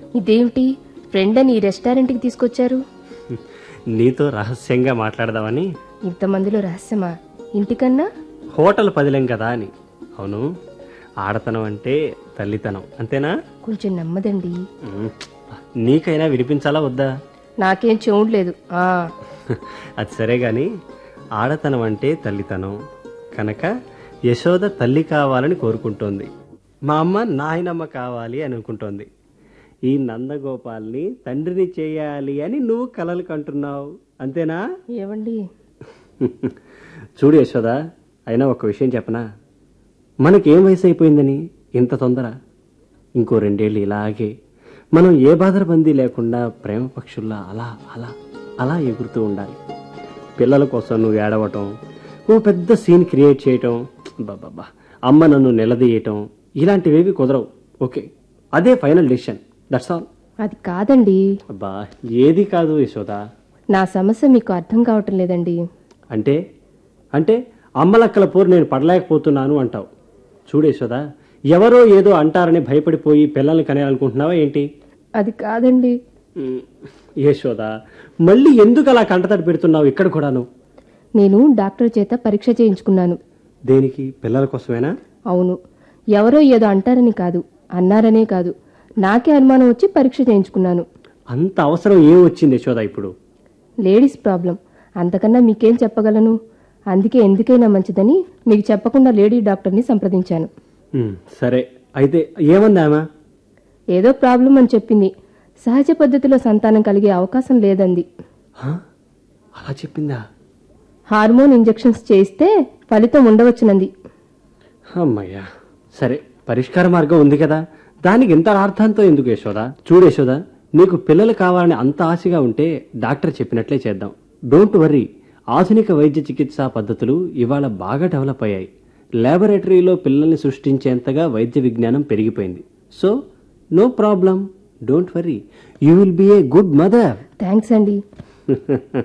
ఇదేమిటి ఫ్రెండ్ అని ఈ రెస్టారెంట్కి తీసుకొచ్చారు నీతో రహస్యంగా మాట్లాడదామని ఇంతమందిలో రహస్యమా ఇంటికన్నా హోటల్ పదిలేం కదా అని అవును ఆడతనం అంటే తల్లితనం అంతేనా కొంచెం నెమ్మదండి ఉమ్, నీకైనా వినిపించాలా వద్దా నాకేం చెవుండలేదు ఆ అది సరే గాని ఆడతనం అంటే తల్లితనం కనుక యశోద తల్లి కావాలని కోరుకుంటోంది మా అమ్మ నాయనమ్మ కావాలి అని అనుకుంటోంది ఈ నందగోపాల్ని తండ్రిని చేయాలి అని నువ్వు కలలు కంటున్నావు అంతేనా ఏవండి చూడు యశోద అయినా ఒక విషయం చెప్పనా మనకేం వయసు అయిపోయిందని ఇంత తొందర ఇంకో రెండేళ్ళు ఇలాగే మనం ఏ బాధరబందీ లేకుండా ప్రేమ పక్షుల్లా అలా అలా అలా ఎగురుతూ ఉండాలి పిల్లల కోసం నువ్వు ఏడవటం ఓ పెద్ద సీన్ క్రియేట్ చేయటం బాబా అమ్మ నన్ను నిలదీయటం ఇలాంటివేవి కుదరవు ఓకే అదే ఫైనల్ డెసిషన్ దట్స్ ఆల్ అది కాదండి అబ్బా ఏది కాదు యశోద నా సమస్య మీకు అర్థం కావటం లేదండి అంటే అంటే అమ్మలక్కల పోరు నేను పడలేకపోతున్నాను అంటావు చూడు యశోద ఎవరో ఏదో అంటారని భయపడిపోయి పిల్లల్ని కనేయాలనుకుంటున్నావా ఏంటి అది కాదండి ఉమ్, యశోద మళ్ళీ ఎందుకు అలా కంటతడి పెడుతున్నావు ఇక్కడ కూడాను నేను డాక్టర్ చేత పరీక్ష చేయించుకున్నాను దేనికి పిల్లల కోసమేనా అవును ఎవరో ఏదో అంటారని కాదు అన్నారనే కాదు నాకే అనుమానం వచ్చి పరీక్ష చేయించుకున్నాను అంత అవసరం ఏం వచ్చింది యశోద ఇప్పుడు లేడీస్ ప్రాబ్లం అంతకన్నా మీకేం చెప్పగలను అందుకే ఎందుకైనా మంచిదని మీకు చెప్పకుండా లేడీ డాక్టర్ని సంప్రదించాను ఉమ్, సరే అయితే ఏమందామా ఏదో ప్రాబ్లం అని చెప్పింది సహజ పద్ధతిలో సంతానం కలిగే అవకాశం లేదంది అలా చెప్పిందా హార్మోన్ ఇంజెక్షన్స్ చేయిస్తే ఫలితం ఉండవచ్చునంది అమ్మయ్యా సరే పరిష్కార మార్గం ఉంది కదా దానికి ఇంత అర్థంతో ఎందుకు యశోద చూడు యశోద నీకు పిల్లలు కావాలని అంత ఆశగా ఉంటే డాక్టర్ చెప్పినట్లే చేద్దాం డోంట్ వర్రీ ఆధునిక వైద్య చికిత్సా పద్ధతులు ఇవాళ బాగా డెవలప్ అయ్యాయి లాబొరేటరీలో పిల్లల్ని సృష్టించేంతగా వైద్య విజ్ఞానం పెరిగిపోయింది so no problem don't worry you will be a good mother thanks అండి